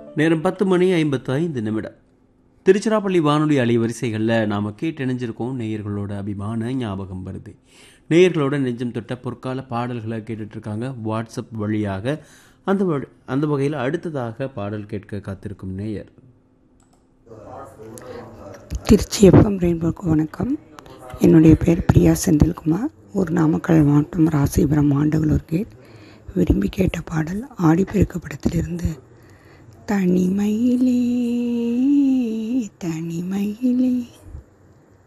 நேரம் பத்து மணி ஐம்பத்து ஐந்து நிமிடம் திருச்சிராப்பள்ளி வானொலி அலைவரிசைகளில் நாம் கேட்டு இணைஞ்சிருக்கோம் நேயர்களோட அபிமான ஞாபகம் வருது நேயர்களோட நெஞ்சம் தொட்ட பொற்கால பாடல்களை கேட்டுட்ருக்காங்க வாட்ஸ்அப் வழியாக அந்த வழி- அந்த வகையில் அடுத்ததாக பாடல் கேட்க காத்திருக்கும் நேயர் திருச்சி எஃப்எம் ரெயின்போக்கு வணக்கம் என்னுடைய பேர் பிரியா செந்தில்குமார் ஒரு நாமக்கல் மாவட்டம் ராசிபுரம் ஆண்டவலூர் கேட் விரும்பி கேட்ட பாடல் ஆடிப்பெருக்க படத்திலிருந்து தனிமையிலே தனிமையிலே